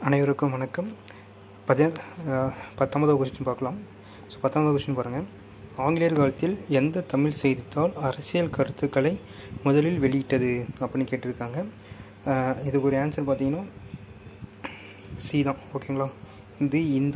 அனைவருக்கும் வணக்கம் பதி பத்தொன்பதாவது கொஸ்டின் பார்க்கலாம் ஸோ பத்தொன்பதாவது கொஸ்டின் பாருங்கள் ஆங்கிலேயர் காலத்தில் எந்த தமிழ் செய்தித்தாள் அரசியல் கருத்துக்களை முதலில் வெளியிட்டது அப்படின்னு கேட்டிருக்காங்க அஹ் இதுக்கு ஒரு ஆன்சர் பார்த்தீங்கன்னா சி தான் ஓகேங்களா தி இந்து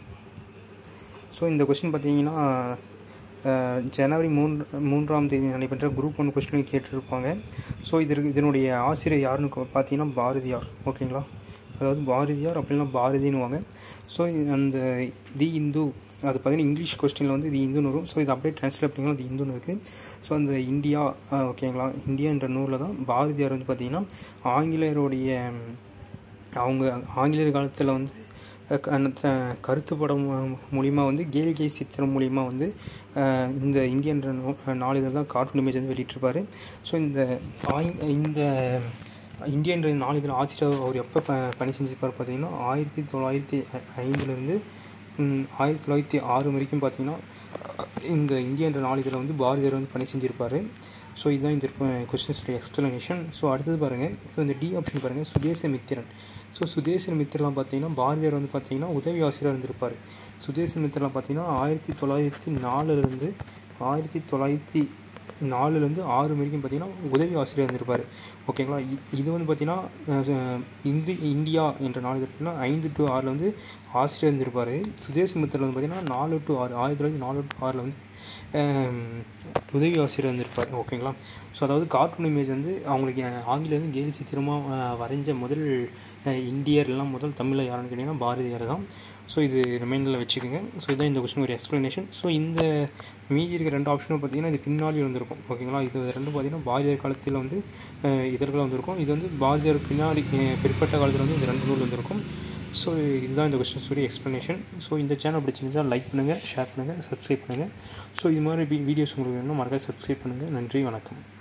ஸோ இந்த கொஸ்டின் பார்த்தீங்கன்னா அஹ், ஜனவரி மூன்று மூன்றாம் தேதி நடைபெற்ற குரூப் ஒன் கொஸ்டின் கேட்டிருப்பாங்க ஸோ இதற்கு இதனுடைய ஆசிரியர் யாருன்னு கொ- பார்த்தீங்கன்னா பாரதியார் ஓகேங்களா அதாவது பாரதியார் அப்படின்னா பாரதின்னுவாங்க ஸோ அந்த தி இந்து அது பார்த்தீங்கன்னா இங்கிலீஷ் கொஸ்டினில் வந்து தி இந்துன்னு வரும் ஸோ இது அப்படியே ட்ரான்ஸ்லேட் பண்ணிங்கன்னா தி இந்துன்னு இருக்குது ஸோ அந்த இந்தியா அஹ், ஓகேங்களா இந்தியா என்ற நூலில் தான் பாரதியார் வந்து பார்த்திங்கன்னா ஆங்கிலேயருடைய அவங்க ஆங்கிலேயர் காலத்தில் வந்து அஹ், க- அந்த த- கருத்து படம் மூலிமா வந்து கேலிகை சித்திரம் மூலிமா வந்து அஹ், இந்த இந்தியன்ற நூ- நாளிதழ் தான் கார்ட்டூன் இமேஜ் வந்து வெளியிட்டிருப்பாரு ஸோ இந்த ஆங் இந்த இந்தியன்ற நாளிதழ் ஆசிரியர் அவர் எப்போ ப பணி செஞ்சிருப்பார் பார்த்தீங்கன்னா ஆயிரத்தி தொள்ளாயிரத்தி ஐ- ஐந்துலேருந்து ம், ஆயிரத்தி தொள்ளாயிரத்தி ஆறு வரைக்கும் பார்த்தீங்கன்னா இந்த இந்தியன்ற நாளிதழில் வந்து பாரதியார் வந்து பணி செஞ்சிருப்பார் ஸோ இதுதான் இந்த கொஸ்டின்ஸோட எக்ஸ்ப்ளனேஷன் ஸோ அடுத்தது பாருங்கள் ஸோ இந்த டி ஆப்ஷன் பாருங்கள் சுதேச மித்திரன் ஸோ சுதேச மித்திரலாம் பார்த்தீங்கன்னா பாரதியார் வந்து பார்த்தீங்கன்னா உதவி ஆசிரியர் இருந்திருப்பார் சுதேச மித்திரலாம் பார்த்தீங்கன்னா ஆயிரத்தி தொள்ளாயிரத்தி நாலுலேருந்து ஆயிரத்தி தொள்ளாயிரத்தி நாலுலேருந்து ஆறு வரைக்கும் பார்த்தீங்கன்னா உதவி ஆசிரியர் இருந்திருப்பார் ஓகேங்களா இ- இது வந்து பார்த்தீங்கன்னா அஹ், இந்தி இந்தியா என்ற நாளிதழ் பார்த்தீங்கன்னா ஐந்து டு ஆறில் வந்து ஆசிரியர் இருந்திருப்பார் சுதேச மித்திரல் வந்து பார்த்தீங்கன்னா நாலு டு ஆறு ஆயிரத்தி தொள்ளாயிரத்தி நாலு டு ஆறில் வந்து அஹ், உதவி ஆசிரியர் இருந்திருப்பார் ஓகேங்களா ஸோ அதாவது கார்ட்டூன் இமேஜ் வந்து அவங்களுக்கு அஹ், ஆங்கிலேருந்து கேலி சித்திரமாக வரைஞ்ச முதல் அஹ், இந்தியர் எல்லாம் முதல் தமிழில் யாருன்னு கேட்டிங்கன்னா பாரதியார் தான் ஸோ இது ரிமைண்டரில் வச்சுக்கோங்க ஸோ இதான் இந்த கொஸ்டின் ஒரு எக்ஸ்ப்ளனேஷன் ஸோ இந்த மீதி இருக்க ரெண்டு ஆப்ஷனும் பார்த்தீங்கன்னா இது பின்னாடி வந்திருக்கும் ஓகேங்களா இது ரெண்டும் பார்த்தீங்கன்னா பாரதியார் காலத்தில் வந்து அஹ், இதழ்கள் வந்திருக்கும் இது வந்து பாரதியார் பின்னாடி அஹ், பிற்பட்ட காலத்தில் வந்து இந்த ரெண்டு நூல் வந்திருக்கும் ஸோ இதுதான் இந்த கொஸ்டின்ஸோடைய எக்ஸ்ப்ளனேஷன் ஸோ இந்த சேனல் பிடிச்சிருந்தா லைக் பண்ணுங்கள் ஷேர் பண்ணுங்கள் சப்ஸ்கிரைப் பண்ணுங்கள் ஸோ இது மாதிரி வீடியோஸ் உங்களுக்கு வேணும்னா மறக்காம சப்ஸ்கிரைப் பண்ணுங்கள் நன்றி வணக்கம்